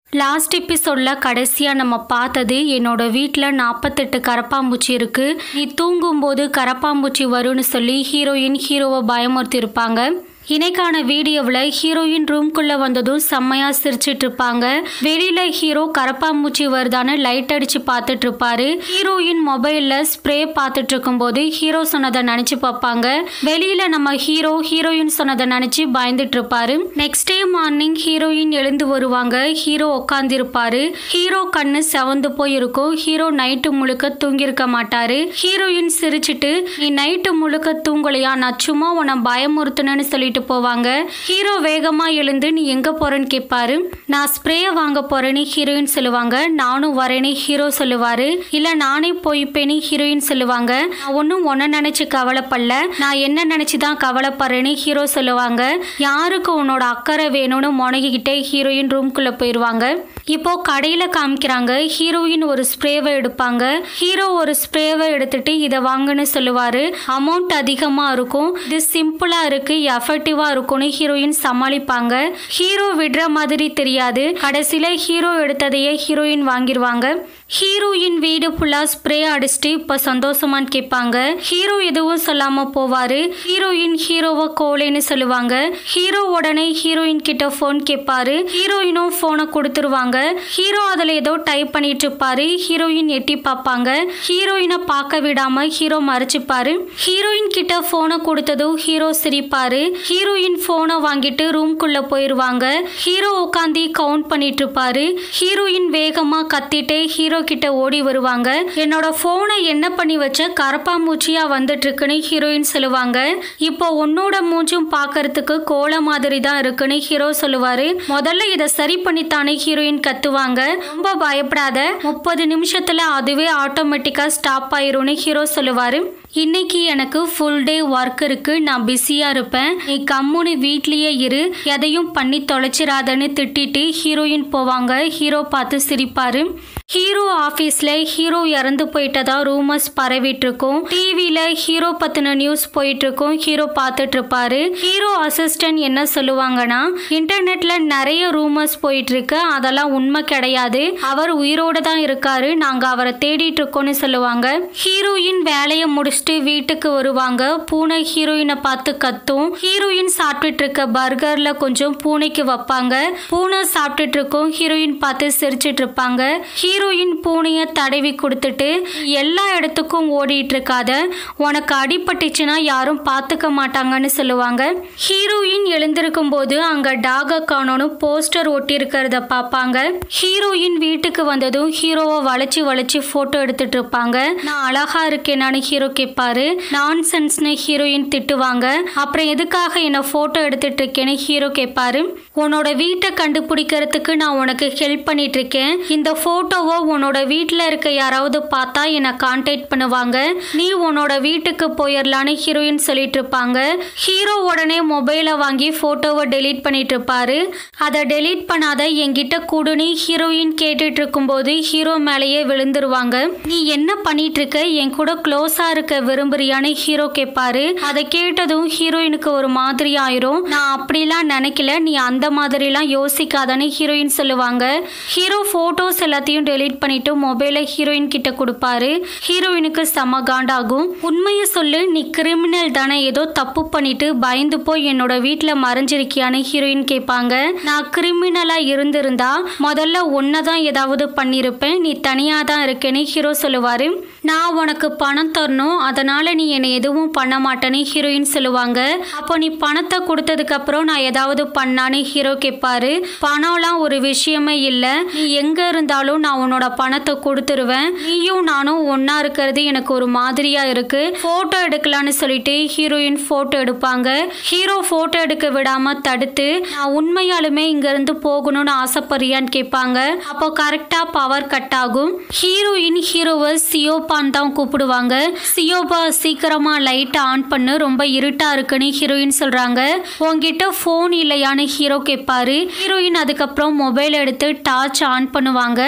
last எபிசோட்ல கடைசியா நம்ம பார்த்தது என்னோட வீட்டில் நாற்பத்தெட்டு கரப்பாம்பூச்சி இருக்கு நீ தூங்கும்போது கரப்பாம்பூச்சி வரும்னு சொல்லி ஹீரோயின் ஹீரோவை பயமுறுத்தி இருப்பாங்க இன்னைக்கான வீடியோவில் ஹீரோயின் ரூம்குள்ளே வந்ததும் செம்மையாக சிரிச்சிட்டு இருப்பாங்க வெளியில் ஹீரோ கரப்பாம்பூச்சி வருதான்னு லைட் அடித்து பார்த்துட்டு இருப்பாரு ஹீரோயின் மொபைலில் ஸ்ப்ரே பார்த்துட்டு இருக்கும்போது ஹீரோ சொன்னதை நினச்சி பார்ப்பாங்க வெளியில் நம்ம ஹீரோ ஹீரோயின் சொன்னதை நினச்சி பயந்துட்டு இருப்பாரு நெக்ஸ்ட் டே மார்னிங் ஹீரோயின் எழுந்து வருவாங்க ஹீரோ உட்காந்துருப்பாரு ஹீரோ கண்ணு செவந்து போய் இருக்கும் ஹீரோ நைட்டு முழுக்க தூங்கியிருக்க மாட்டாரு ஹீரோயின் சிரிச்சிட்டு நீ நைட்டு முழுக்க தூங்கலையா நான் சும்மா உன்னை பயமுறுத்துனேன்னு சொல்லிட்டு போவாங்க ஹீரோ வேகமா எழுந்து நீ எங்க போறேன்னு கேட்பாரு நான் ஸ்ப்ரே வாங்க போறேன்னு ஹீரோயின் சொல்லுவாங்க நானும் வரேன்னு ஹீரோ சொல்லுவாரு இல்ல நானே போய்ப்பேன்னு ஹீரோயின் சொல்லுவாங்க நான் ஒன்றும் ஒன்ன நினைச்சு கவலைப்படல நான் என்ன நினைச்சு தான் கவலைப்படுறேன்னு ஹீரோ சொல்லுவாங்க யாருக்கு உன்னோட அக்கறை வேணும்னு முனகிக்கிட்டே ஹீரோயின் ரூம்குள்ள போயிடுவாங்க இப்போ கடையில காமிக்கிறாங்க ஹீரோயின் ஒரு ஸ்ப்ரேவை எடுப்பாங்க ஹீரோ ஒரு ஸ்ப்ரேவை எடுத்துட்டு இதை வாங்குன்னு சொல்லுவாரு அமௌண்ட் அதிகமா இருக்கும் இது சிம்பிளா இருக்கு எஃபெக்டிவா இருக்கும்னு ஹீரோயின் சமாளிப்பாங்க ஹீரோ விடுற மாதிரி தெரியாது கடைசியில ஹீரோ எடுத்ததையே ஹீரோயின் வாங்கிடுவாங்க ஹீரோயின் வீடு ஃபுல்லா ஸ்ப்ரே அடிச்சுட்டு இப்ப சந்தோஷமான்னு கேட்பாங்க ஹீரோ எதுவும் சொல்லாம போவாரு ஹீரோயின் ஹீரோவை கோலேன்னு சொல்லுவாங்க ஹீரோ உடனே ஹீரோயின் கிட்ட ஃபோன் கேட்பாரு ஹீரோயினும் ஃபோனை கொடுத்துருவாங்க ஹீரோ அதுல ஏதோ டைப் பண்ணிட்டு இருப்பாரு ஹீரோயின் எட்டி பார்ப்பாங்க ஹீரோயினை பார்க்க விடாம ஹீரோ மறைச்சுப்பாரு ஹீரோயின் கிட்ட ஃபோனை கொடுத்ததும் ஹீரோ சிரிப்பாரு ஹீரோயின் ஃபோனை வாங்கிட்டு ரூம்குள்ள போயிருவாங்க ஹீரோ உட்காந்து கவுண்ட் பண்ணிட்டு இருப்பாரு ஹீரோயின் வேகமா கத்திட்டே ஹீரோ கிட்ட ஓடி வருவாங்க என்னோட ஃபோனை என்ன பண்ணி வச்ச கரப்பாம்பூச்சியா வந்துட்டு இருக்குன்னு ஹீரோயின் சொல்லுவாங்க இப்போ உன்னோட மூஞ்சும் பார்க்கறதுக்கு கோல மாதிரி தான் இருக்குன்னு ஹீரோ சொல்லுவாரு முதல்ல இதை சரி பண்ணித்தானே ஹீரோயின் கத்துவாங்க ரொம்ப பயப்படாத முப்பது நிமிஷத்துல அதுவே ஆட்டோமேட்டிக்கா ஸ்டாப் ஆயிரும்னு ஹீரோ சொல்லுவாரு இன்னைக்கு எனக்கு ஃபுல் டே ஒர்க் இருக்கு நான் பிஸியா இருப்பேன் நீ கம்முனு வீட்லயே இரு எதையும் பண்ணி தொலைச்சிராதன்னு திட்டிட்டு ஹீரோயின் போவாங்க ஹீரோ பார்த்து சிரிப்பாரு ஹீரோ ஆஃபீஸில் ஹீரோ இறந்து போயிட்டதா ரூமர்ஸ் பரவிட்டு இருக்கும் டிவியில் ஹீரோ பற்றின நியூஸ் போயிட்டு இருக்கும் ஹீரோ பார்த்துட்டு இருப்பாரு ஹீரோ அசிஸ்டன்ட் என்ன சொல்லுவாங்கன்னா இன்டர்நெட்ல நிறைய ரூமர்ஸ் போயிட்டு இருக்கு அதெல்லாம் உண்மை கிடையாது அவர் உயிரோட தான் இருக்காரு நாங்கள் அவரை தேடிட்டு இருக்கோம்னு சொல்லுவாங்க ஹீரோயின் வேலையை முடிச்சுட்டு வீட்டுக்கு வருவாங்க பூனை ஹீரோயினை பார்த்து கத்தும் ஹீரோயின் சாப்பிட்டுட்டு இருக்க பர்கர்ல கொஞ்சம் பூனைக்கு வைப்பாங்க பூனை சாப்பிட்டுட்டு இருக்கும் ஹீரோயின் பார்த்து சிரிச்சிட்டு இருப்பாங்க ஹீரோயின் பூனையை தடவி கொடுத்துட்டு எல்லா இடத்துக்கும் ஓடிட்டு இருக்காத உனக்கு அடிபட்டுச்சுன்னா யாரும் பார்த்துக்க மாட்டாங்கன்னு சொல்லுவாங்க ஹீரோயின் எழுந்திருக்கும் போது அங்க டாக காணோன்னு போஸ்டர் ஒட்டி இருக்கிறத பார்ப்பாங்க ஹீரோயின் வீட்டுக்கு வந்ததும் ஹீரோவை வளைச்சு வளைச்சு போட்டோ எடுத்துட்டு இருப்பாங்க நான் அழகா இருக்கேனான்னு ஹீரோ கேட்பாரு நான்சென்ஸ்னு ஹீரோயின் திட்டுவாங்க அப்புறம் எதுக்காக என்ன போட்டோ எடுத்துட்டு இருக்கேன்னு ஹீரோ கேட்பாரு உன்னோட வீட்டை கண்டுபிடிக்கிறதுக்கு நான் உனக்கு ஹெல்ப் பண்ணிட்டு இருக்கேன் இந்த போட்டோவை உன்னோட வீட்டில் இருக்க யாராவது பார்த்தா என்னை கான்டாக்ட் பண்ணுவாங்க நீ உன்னோட வீட்டுக்கு போயிடலான்னு ஹீரோயின் சொல்லிட்டு இருப்பாங்க ஹீரோ உடனே மொபைலை வாங்கி போட்டோவை டெலீட் பண்ணிட்டு இருப்பாரு அதை டெலீட் பண்ணாத என்கிட்ட கூடுன்னு ஹீரோயின் கேட்டுட்டு இருக்கும்போது ஹீரோ மேலேயே விழுந்துருவாங்க நீ என்ன பண்ணிட்டு இருக்க என் கூட க்ளோஸா இருக்க விரும்புறியான்னு ஹீரோ கேட்பாரு அதை கேட்டதும் ஹீரோயினுக்கு ஒரு மாதிரி ஆயிரும் நான் அப்படிலாம் நினைக்கல நீ அந்த மாதிரிலாம் யோசிக்காதன்னு ஹீரோயின் சொல்லுவாங்க ஹீரோ போட்டோஸ் எல்லாத்தையும் டெலீட் பண்ணிட்டு மொபைலை ஹீரோயின் கிட்ட கொடுப்பாரு ஹீரோயினுக்கு செம காண்டாகும் உண்மையை சொல்லு நீ கிரிமினல் தானே ஏதோ தப்பு பண்ணிட்டு பயந்து போய் என்னோட வீட்டில் மறைஞ்சிருக்கியான்னு ஹீரோயின் கேட்பாங்க நான் கிரிமினலா இருந்திருந்தா முதல்ல உன்னை தான் ஏதாவது பண்ணியிருப்பேன் நீ தனியாக தான் இருக்கேன்னு ஹீரோ சொல்லுவாரு நான் உனக்கு பணம் தரணும் அதனால நீ என்னை எதுவும் பண்ண மாட்டேன்னு ஹீரோயின் சொல்லுவாங்க அப்போ நீ பணத்தை கொடுத்ததுக்கு அப்புறம் நான் ஏதாவது பண்ணான்னு ஹீரோ கேட்பாரு பணம்லாம் ஒரு விஷயமே இல்லை நீ எங்க இருந்தாலும் நான் உன்னோட பணத்தை கொடுத்துருவேன் நீயும் நானும் ஒன்னா இருக்கிறது எனக்கு ஒரு மாதிரியா இருக்கு போட்டோ எடுக்கலான்னு சொல்லிட்டு ஹீரோயின் போட்டோ எடுப்பாங்க ஹீரோ போட்டோ எடுக்க விடாம தடுத்து நான் உண்மையாலுமே இங்க இருந்து போகணும்னு ஆசைப்படுறியான்னு கேட்பாங்க அப்போ கரெக்டா பவர் கட் ஆகும் ஹீரோயின் ஹீரோவை சியோபான் தான் கூப்பிடுவாங்க சியோபா சீக்கிரமா லைட் ஆன் பண்ணு ரொம்ப இருட்டா இருக்குன்னு ஹீரோயின் சொல்றாங்க உங்ககிட்ட ஃபோன் இல்லையான்னு ஹீரோ கேட்பாரு ஹீரோயின் அதுக்கப்புறம் மொபைல் எடுத்து டார்ச் ஆன் பண்ணுவாங்க நான்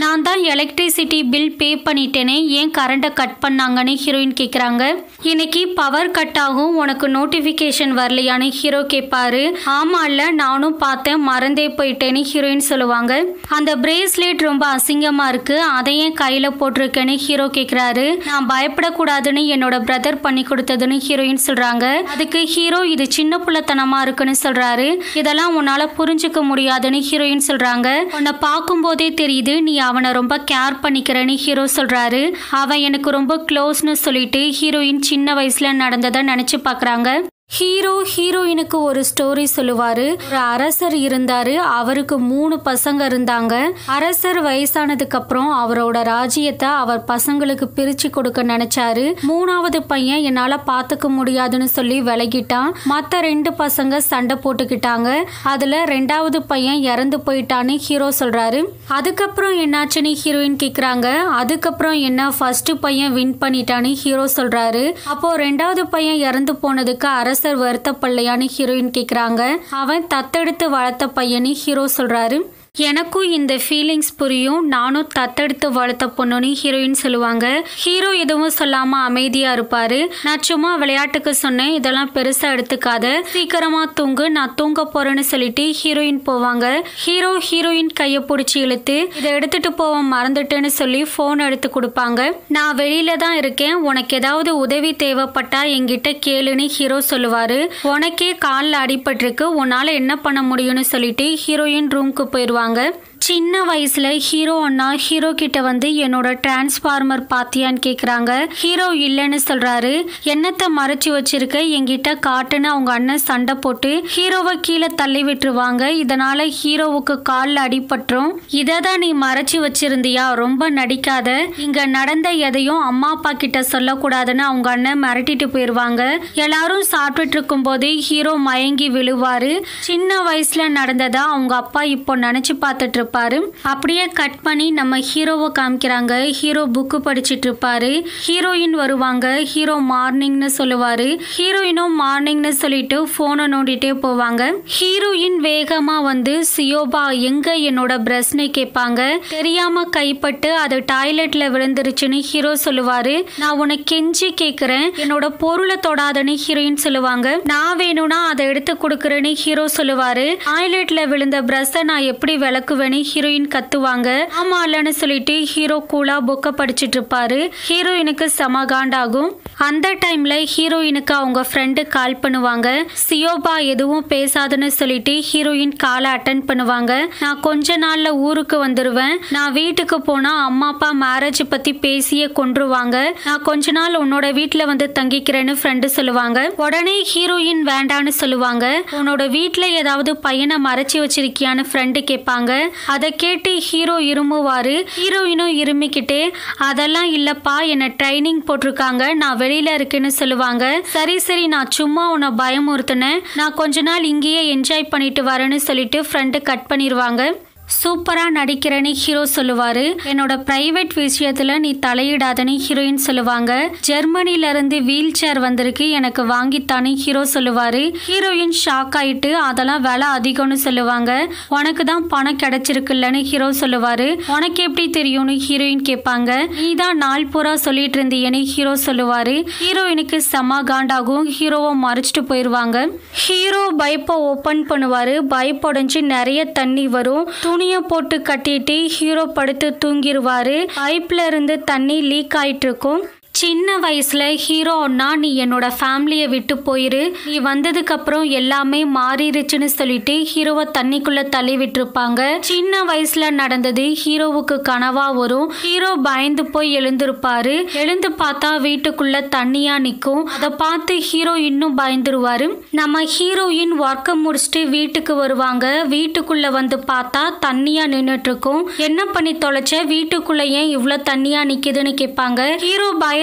நான் தான் எலக்ட்ரிசிட்டி பில் பே பண்ணிட்டேனே ஏன் கரண்ட்டை கட் பண்ணாங்கன்னு ஹீரோயின் கேட்குறாங்க இன்னைக்கு பவர் கட் ஆகும் உனக்கு நோட்டிஃபிகேஷன் வரலையான்னு ஹீரோ கேட்பாரு ஆமா இல்ல நானும் பார்த்தேன் மறந்தே போயிட்டேன்னு ஹீரோயின் சொல்லுவாங்க அந்த பிரேஸ்லெட் ரொம்ப அசிங்கமா இருக்கு அதை ஏன் கையில போட்டிருக்கேன்னு ஹீரோ கேட்குறாரு நான் பயப்படக்கூடாதுன்னு என்னோட பிரதர் பண்ணி கொடுத்ததுன்னு ஹீரோயின் சொல்றாங்க அதுக்கு ஹீரோ இது சின்ன புள்ளத்தனமா இருக்குன்னு சொல்றாரு இதெல்லாம் உன்னால புரிஞ்சுக்க முடியாதுன்னு ஹீரோயின் சொல்றாங்க உன்னை பார்க்கும்போதே தெரியுது நீ அவனை ரொம்ப கேர் பண்ணிக்கிறேன்னு ஹீரோ சொல்றாரு அவன் எனக்கு ரொம்ப க்ளோஸ்னு சொல்லிட்டு ஹீரோயின் சின்ன வயசுல நடந்ததை நினைச்சு பார்க்கறாங்க ஹீரோ ஹீரோயினுக்கு ஒரு ஸ்டோரி சொல்லுவாரு ஒரு அரசர் இருந்தாரு அவருக்கு மூணு பசங்க இருந்தாங்க அரசர் வயசானதுக்கு அப்புறம் அவரோட ராஜ்யத்தை அவர் பசங்களுக்கு பிரிச்சு கொடுக்க நினைச்சாரு மூணாவது பையன் என்னால பாத்துக்க முடியாதுன்னு சொல்லி விலகிட்டான் மத்த ரெண்டு பசங்க சண்டை போட்டுக்கிட்டாங்க அதுல ரெண்டாவது பையன் இறந்து போயிட்டான்னு ஹீரோ சொல்றாரு அதுக்கப்புறம் என்னாச்சுன்னு ஹீரோயின் கேக்குறாங்க அதுக்கப்புறம் என்ன ஃபர்ஸ்ட் பையன் வின் பண்ணிட்டான்னு ஹீரோ சொல்றாரு அப்போ ரெண்டாவது பையன் இறந்து போனதுக்கு அரசர் வருத்தப்படலையான்னு ஹீரோயின் கேக்குறாங்க அவன் தத்தெடுத்து வளர்த்த பையன்னு ஹீரோ சொல்றாரு எனக்கும் இந்த ஃபீலிங்ஸ் புரியும் நானும் தத்தெடுத்து வளர்த்த பொண்ணுன்னு ஹீரோயின் சொல்லுவாங்க ஹீரோ எதுவும் சொல்லாம அமைதியா இருப்பாரு நான் சும்மா விளையாட்டுக்கு சொன்னேன் இதெல்லாம் பெருசா எடுத்துக்காத சீக்கிரமா தூங்கு நான் தூங்க போறேன்னு சொல்லிட்டு ஹீரோயின் போவாங்க ஹீரோ ஹீரோயின் கையை பிடிச்சி இழுத்து இதை எடுத்துட்டு போக மறந்துட்டேன்னு சொல்லி ஃபோன் எடுத்து கொடுப்பாங்க நான் வெளியில தான் இருக்கேன் உனக்கு ஏதாவது உதவி தேவைப்பட்டா என்கிட்ட கேளுன்னு ஹீரோ சொல்லுவாரு உனக்கே காலில் அடிபட்டிருக்கு உன்னால என்ன பண்ண முடியும்னு சொல்லிட்டு ஹீரோயின் ரூம்க்கு போயிடுவாங்க சின்ன வயசுல ஹீரோ அண்ணா ஹீரோ கிட்ட வந்து என்னோட டிரான்ஸ்ஃபார்மர் பாத்தியான்னு கேக்குறாங்க ஹீரோ இல்லைன்னு சொல்றாரு என்னத்தை மறைச்சு வச்சிருக்க என்கிட்ட காட்டுன்னு அவங்க அண்ணன் சண்டை போட்டு ஹீரோவை கீழே தள்ளி விட்டுருவாங்க இதனால ஹீரோவுக்கு காலில் அடிபட்டுரும் இதை தான் நீ மறைச்சு வச்சிருந்தியா ரொம்ப நடிக்காத இங்க நடந்த எதையும் அம்மா அப்பா கிட்ட சொல்லக்கூடாதுன்னு அவங்க அண்ணன் மிரட்டிட்டு போயிருவாங்க எல்லாரும் சாப்பிட்டுட்டு இருக்கும்போது ஹீரோ மயங்கி விழுவாரு சின்ன வயசுல நடந்ததா அவங்க அப்பா இப்போ நினைச்சு பார்த்துட்டு இருப்பாரு அப்படியே கட் பண்ணி நம்ம ஹீரோவை காமிக்கிறாங்க ஹீரோ புக்கு படிச்சிட்டு இருப்பாரு ஹீரோயின் வருவாங்க ஹீரோ மார்னிங்னு சொல்லுவாரு ஹீரோயினும் மார்னிங்னு சொல்லிட்டு போனை நோண்டிட்டே போவாங்க ஹீரோயின் வேகமா வந்து சியோபா எங்க என்னோட பிரஸ்னு கேட்பாங்க தெரியாம கைப்பட்டு அது டாய்லெட்ல விழுந்துருச்சுன்னு ஹீரோ சொல்லுவாரு நான் உனக்கு கெஞ்சி கேக்குறேன் என்னோட பொருளை தொடாதன்னு ஹீரோயின் சொல்லுவாங்க நான் வேணும்னா அதை எடுத்து கொடுக்குறேன்னு ஹீரோ சொல்லுவாரு டாய்லெட்ல விழுந்த பிரஸ்ஸை நான் எப்படி விளக்குவேன்னு ஹீரோயின் கத்துவாங்க ஆமா இல்லைன்னு சொல்லிட்டு ஹீரோ கூலா புக்க படிச்சிட்டு இருப்பாரு ஹீரோயினுக்கு செம காண்டாகும் அந்த டைம்ல ஹீரோயினுக்கு அவங்க ஃப்ரெண்டு கால் பண்ணுவாங்க சியோபா எதுவும் பேசாதுன்னு சொல்லிட்டு ஹீரோயின் காலை அட்டன் பண்ணுவாங்க நான் கொஞ்ச நாள்ல ஊருக்கு வந்துருவேன் நான் வீட்டுக்கு போனா அம்மா அப்பா மேரேஜ் பத்தி பேசியே கொன்றுவாங்க நான் கொஞ்ச நாள் உன்னோட வீட்ல வந்து தங்கிக்கிறேன்னு ஃப்ரெண்டு சொல்லுவாங்க உடனே ஹீரோயின் வேண்டான்னு சொல்லுவாங்க உன்னோட வீட்ல ஏதாவது பையனை மறைச்சு வச்சிருக்கியான்னு ஃப்ரெண்டு கேட்பாங்க அதை கேட்டு ஹீரோ இருமுவாரு ஹீரோயினும் இருமிக்கிட்டே அதெல்லாம் இல்லப்பா என்ன ட்ரைனிங் போட்டிருக்காங்க நான் வெளியில இருக்கேன்னு சொல்லுவாங்க சரி சரி நான் சும்மா உன்னை பயமுறுத்தினேன் நான் கொஞ்ச நாள் இங்கேயே என்ஜாய் பண்ணிட்டு வரேன்னு சொல்லிட்டு ஃப்ரெண்டு கட் பண்ணிடுவாங்க சூப்பரா நடிக்கிறேன்னு ஹீரோ சொல்லுவாரு என்னோட பிரைவேட் விஷயத்துல நீ தலையிடாதன்னு ஹீரோயின் சொல்லுவாங்க ஜெர்மனில இருந்து வீல் சேர் வந்திருக்கு எனக்கு வாங்கித்தானே ஹீரோ சொல்லுவாரு ஹீரோயின் ஷாக் ஆயிட்டு அதெல்லாம் விலை அதிகம்னு சொல்லுவாங்க உனக்கு தான் பணம் கிடைச்சிருக்குல்லன்னு ஹீரோ சொல்லுவாரு உனக்கு எப்படி தெரியும்னு ஹீரோயின் கேட்பாங்க நீ தான் நாள் பூரா சொல்லிட்டு இருந்தியன்னு ஹீரோ சொல்லுவாரு ஹீரோயினுக்கு செம காண்டாகும் ஹீரோவை மறைச்சிட்டு போயிருவாங்க ஹீரோ பைப்பை ஓபன் பண்ணுவாரு பைப் உடைஞ்சு நிறைய தண்ணி வரும் துணியை போட்டு கட்டிட்டு ஹீரோ படுத்து தூங்கிடுவாரு பைப்ல இருந்து தண்ணி லீக் ஆயிட்டு இருக்கும் சின்ன வயசுல ஹீரோன்னா நீ என்னோட ஃபேமிலியை விட்டு போயிரு நீ வந்ததுக்கு அப்புறம் எல்லாமே மாறிடுச்சுன்னு சொல்லிட்டு ஹீரோவை தண்ணிக்குள்ள தள்ளி விட்டுருப்பாங்க சின்ன வயசுல நடந்தது ஹீரோவுக்கு கனவா வரும் ஹீரோ பயந்து போய் எழுந்திருப்பாரு எழுந்து பார்த்தா வீட்டுக்குள்ள தண்ணியா நிக்கும் அதை பார்த்து ஹீரோ இன்னும் பயந்துருவாரு நம்ம ஹீரோயின் ஒர்க்கை முடிச்சுட்டு வீட்டுக்கு வருவாங்க வீட்டுக்குள்ள வந்து பார்த்தா தண்ணியா நின்னுட்டு இருக்கும் என்ன பண்ணி தொலைச்ச வீட்டுக்குள்ள ஏன் இவ்வளவு தண்ணியா நிக்குதுன்னு கேட்பாங்க ஹீரோ பயத்துல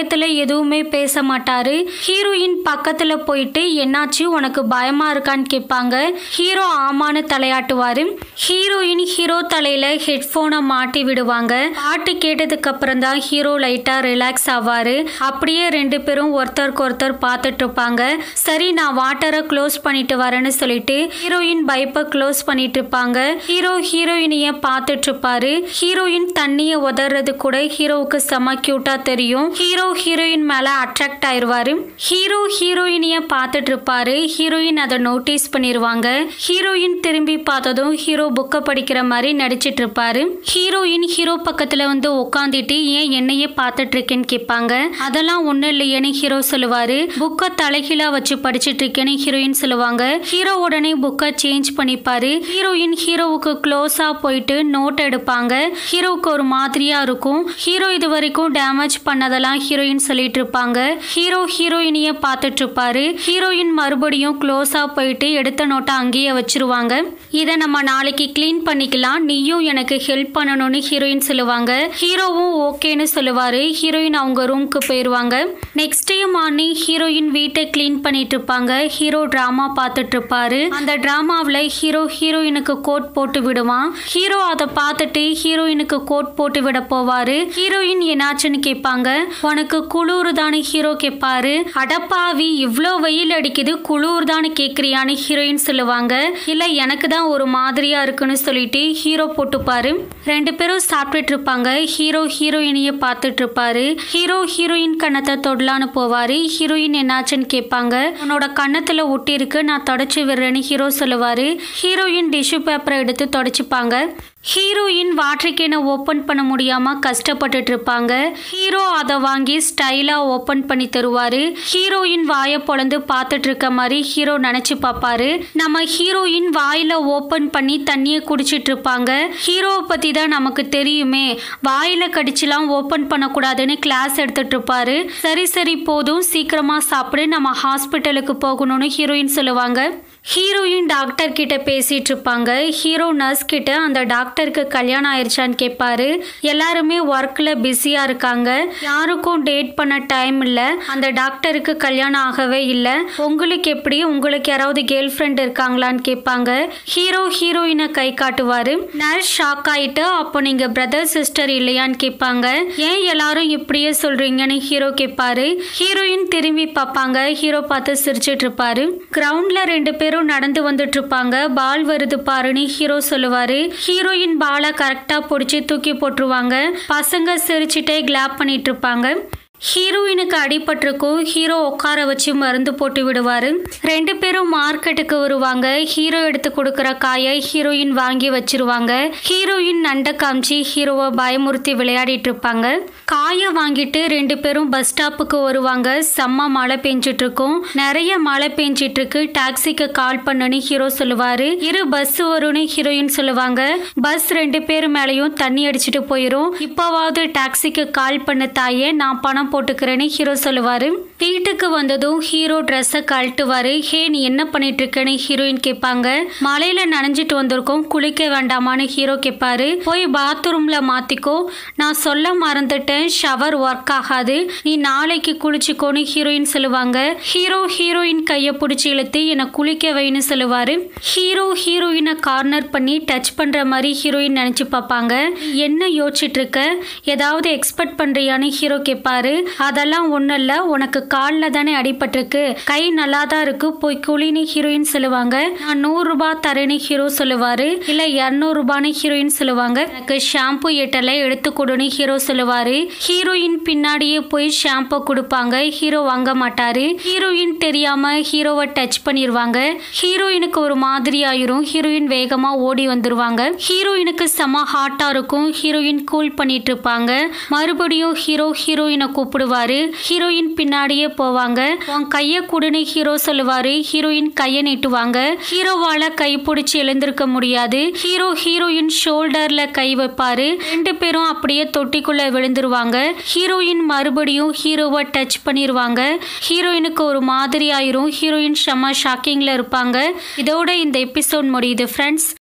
பயத்துல எதுவுமே பேச மாட்டாரு ஹீரோயின் பக்கத்துல போயிட்டு என்னாச்சு உனக்கு பயமா இருக்கான்னு கேட்பாங்க ஹீரோ ஆமான்னு தலையாட்டுவாரு ஹீரோயின் ஹீரோ தலையில ஹெட்ஃபோனை மாட்டி விடுவாங்க பாட்டு கேட்டதுக்கு அப்புறம் தான் ஹீரோ லைட்டா ரிலாக்ஸ் ஆவாரு அப்படியே ரெண்டு பேரும் ஒருத்தருக்கு ஒருத்தர் பார்த்துட்டு இருப்பாங்க சரி நான் வாட்டரை க்ளோஸ் பண்ணிட்டு வரேன்னு சொல்லிட்டு ஹீரோயின் பைப்பை க்ளோஸ் பண்ணிட்டு இருப்பாங்க ஹீரோ ஹீரோயினிய பார்த்துட்டு இருப்பாரு ஹீரோயின் தண்ணியை உதறது கூட ஹீரோவுக்கு செம கியூட்டா தெரியும் ஹீரோ ஹீரோயின் மேல அட்ராக்ட் ஆயிருவாரு ஹீரோ ஹீரோயினிய பார்த்துட்டு இருப்பாரு ஹீரோயின் அதை நோட்டீஸ் பண்ணிருவாங்க ஹீரோயின் திரும்பி பார்த்ததும் ஹீரோ புக்கை படிக்கிற மாதிரி நடிச்சிட்டு இருப்பாரு ஹீரோயின் ஹீரோ பக்கத்துல வந்து உட்காந்துட்டு ஏன் என்னையே பார்த்துட்டு இருக்கேன்னு கேட்பாங்க அதெல்லாம் ஒன்றும் இல்லையேன்னு ஹீரோ சொல்லுவாரு புக்கை தலைகீழா வச்சு படிச்சிட்டு இருக்கேன்னு ஹீரோயின் சொல்லுவாங்க ஹீரோ உடனே புக்கை சேஞ்ச் பண்ணிப்பாரு ஹீரோயின் ஹீரோவுக்கு க்ளோஸா போயிட்டு நோட் எடுப்பாங்க ஹீரோவுக்கு ஒரு மாதிரியா இருக்கும் ஹீரோ இது வரைக்கும் டேமேஜ் பண்ணதெல்லாம் ஹீரோயின் சொல்லிட்டு இருப்பாங்க ஹீரோ ஹீரோயினிய பார்த்துட்டு இருப்பாரு ஹீரோயின் மறுபடியும் க்ளோஸா போயிட்டு எடுத்த நோட்டை அங்கேயே வச்சிருவாங்க இதை நம்ம நாளைக்கு க்ளீன் பண்ணிக்கலாம் நீயும் எனக்கு ஹெல்ப் பண்ணணும்னு ஹீரோயின் சொல்லுவாங்க ஹீரோவும் ஓகேன்னு சொல்லுவாரு ஹீரோயின் அவங்க ரூம்க்கு போயிடுவாங்க நெக்ஸ்ட் டே மார்னிங் ஹீரோயின் வீட்டை க்ளீன் பண்ணிட்டு இருப்பாங்க ஹீரோ டிராமா பார்த்துட்டு இருப்பாரு அந்த டிராமாவில் ஹீரோ ஹீரோயினுக்கு கோட் போட்டு விடுவான் ஹீரோ அதை பார்த்துட்டு ஹீரோயினுக்கு கோட் போட்டு விட போவாரு ஹீரோயின் என்னாச்சுன்னு கேட்பாங்க உனக்கு குளிர் தானே ஹீரோ கேட்பாரு அடப்பாவி இவ்வளோ வெயில் அடிக்குது குளிர் தானே கேட்குறியான்னு ஹீரோயின் சொல்லுவாங்க இல்லை எனக்கு தான் ஒரு மாதிரியா இருக்குன்னு சொல்லிட்டு ஹீரோ போட்டுப்பாரு ரெண்டு பேரும் சாப்பிட்டுட்டு இருப்பாங்க ஹீரோ ஹீரோயினிய பார்த்துட்டு இருப்பாரு ஹீரோ ஹீரோயின் கண்ணத்தை தொடலான்னு போவாரு ஹீரோயின் என்னாச்சுன்னு கேட்பாங்க உன்னோட கண்ணத்துல ஒட்டி இருக்கு நான் தொடச்சு விடுறேன்னு ஹீரோ சொல்லுவாரு ஹீரோயின் டிஷ்யூ பேப்பரை எடுத்து தொடச்சிப்பாங்க ஹீரோயின் வாட்டர் கேனை ஓப்பன் பண்ண முடியாம கஷ்டப்பட்டுட்டு இருப்பாங்க ஹீரோ அதை வாங்கி ஸ்டைலா ஓப்பன் பண்ணி தருவாரு ஹீரோயின் வாயை பொழந்து பார்த்துட்டு இருக்க மாதிரி ஹீரோ நினைச்சு பார்ப்பாரு நம்ம ஹீரோயின் வாயில ஓப்பன் பண்ணி தண்ணியை குடிச்சிட்டு இருப்பாங்க ஹீரோவை பத்தி தான் நமக்கு தெரியுமே வாயில கடிச்சுலாம் ஓப்பன் பண்ணக்கூடாதுன்னு கிளாஸ் எடுத்துட்டு இருப்பாரு சரி சரி போதும் சீக்கிரமா சாப்பிடு நம்ம ஹாஸ்பிட்டலுக்கு போகணும்னு ஹீரோயின் சொல்லுவாங்க ஹீரோயின் டாக்டர் கிட்ட பேசிட்டு இருப்பாங்க ஹீரோ நர்ஸ் கிட்ட அந்த டாக்டருக்கு கல்யாணம் ஆயிருச்சான்னு கேட்பாரு எல்லாருமே ஒர்க்ல பிஸியா இருக்காங்க யாருக்கும் டேட் பண்ண டைம் இல்ல அந்த டாக்டருக்கு கல்யாணம் ஆகவே இல்லை உங்களுக்கு எப்படி உங்களுக்கு யாராவது கேர்ள் ஃப்ரெண்ட் இருக்காங்களான்னு கேட்பாங்க ஹீரோ ஹீரோயினை கை காட்டுவாரு நர்ஸ் ஷாக் ஆயிட்டு அப்போ நீங்க பிரதர் சிஸ்டர் இல்லையான்னு கேட்பாங்க ஏன் எல்லாரும் இப்படியே சொல்றீங்கன்னு ஹீரோ கேட்பாரு ஹீரோயின் திரும்பி பார்ப்பாங்க ஹீரோ பார்த்து சிரிச்சிட்டு இருப்பாரு கிரவுண்ட்ல ரெண்டு பேரும் நடந்து வந்துட்டு இருப்பாங்க பால் வருது பாருன்னு ஹீரோ சொல்லுவாரு ஹீரோயின் பாலை கரெக்டா பிடிச்சி தூக்கி போட்டுருவாங்க பசங்க சிரிச்சிட்டே கிளாப் பண்ணிட்டு இருப்பாங்க ஹீரோயினுக்கு அடிபட்டிருக்கும் ஹீரோ உட்கார வச்சு மருந்து போட்டு விடுவாரு ரெண்டு பேரும் மார்க்கெட்டுக்கு வருவாங்க ஹீரோ எடுத்து கொடுக்குற காயை ஹீரோயின் வாங்கி வச்சிருவாங்க ஹீரோயின் நண்டை காமிச்சு ஹீரோவை பயமுறுத்தி விளையாடிட்டு இருப்பாங்க காயை வாங்கிட்டு ரெண்டு பேரும் பஸ் ஸ்டாப்புக்கு வருவாங்க செம்ம மழை பெஞ்சிட்டு இருக்கும் நிறைய மழை பெஞ்சிட்டு இருக்கு டாக்ஸிக்கு கால் பண்ணுன்னு ஹீரோ சொல்லுவாரு இரு பஸ் வரும்னு ஹீரோயின் சொல்லுவாங்க பஸ் ரெண்டு பேர் மேலேயும் தண்ணி அடிச்சிட்டு போயிரும் இப்போவாவது டாக்ஸிக்கு கால் பண்ண தாயே நான் பணம் போட்டுக்கிறேன்னு ஹீரோ சொல்லுவாரு வீட்டுக்கு வந்ததும் ஹீரோ ட்ரெஸ்ஸை கழட்டுவாரு ஹே நீ என்ன பண்ணிட்டு இருக்கேன்னு ஹீரோயின் கேட்பாங்க மழையில நனைஞ்சிட்டு வந்திருக்கோம் குளிக்க வேண்டாமான்னு ஹீரோ கேட்பாரு போய் பாத்ரூம்ல மாத்திக்கோ நான் சொல்ல மறந்துட்டேன் ஷவர் ஒர்க் ஆகாது நீ நாளைக்கு குளிச்சுக்கோன்னு ஹீரோயின் சொல்லுவாங்க ஹீரோ ஹீரோயின் கையை பிடிச்சி இழுத்து என்னை குளிக்க வைன்னு சொல்லுவாரு ஹீரோ ஹீரோயினை கார்னர் பண்ணி டச் பண்ற மாதிரி ஹீரோயின் நினைச்சு பார்ப்பாங்க என்ன யோசிச்சுட்டு இருக்க ஏதாவது எக்ஸ்பெக்ட் பண்றியான்னு ஹீரோ கேட்பாரு அதெல்லாம் ஒன்றும் இல்லை உனக்கு காலில் தானே அடிபட்டிருக்கு கை நல்லா தான் இருக்கு போய் குளின்னு ஹீரோயின் சொல்லுவாங்க நான் நூறுரூபா தரேன்னு ஹீரோ சொல்லுவாரு இல்லை இரநூறுபான்னு ஹீரோயின் சொல்லுவாங்க எனக்கு ஷாம்பு எட்டலை எடுத்து கொடுன்னு ஹீரோ சொல்லுவாரு ஹீரோயின் பின்னாடியே போய் ஷாம்பு கொடுப்பாங்க ஹீரோ வாங்க மாட்டாரு ஹீரோயின் தெரியாம ஹீரோவை டச் பண்ணிடுவாங்க ஹீரோயினுக்கு ஒரு மாதிரி ஆயிரும் ஹீரோயின் வேகமா ஓடி வந்துருவாங்க ஹீரோயினுக்கு செம ஹாட்டா இருக்கும் ஹீரோயின் கூல் பண்ணிட்டு இருப்பாங்க மறுபடியும் ஹீரோ ஹீரோயினை கூப்பிடுவாரு ஹீரோயின் பின்னாடியே போவாங்க உன் கையை கொடுன்னு ஹீரோ சொல்லுவாரு ஹீரோயின் கையை நீட்டுவாங்க ஹீரோவால கை பிடிச்சி எழுந்திருக்க முடியாது ஹீரோ ஹீரோயின் ஷோல்டர்ல கை வைப்பாரு ரெண்டு பேரும் அப்படியே தொட்டிக்குள்ள விழுந்துருவாங்க ஹீரோயின் மறுபடியும் ஹீரோவை டச் பண்ணிருவாங்க ஹீரோயினுக்கு ஒரு மாதிரி ஆயிரும் ஹீரோயின் செம்ம ஷாக்கிங்ல இருப்பாங்க இதோட இந்த எபிசோட் முடியுது ஃப்ரெண்ட்ஸ்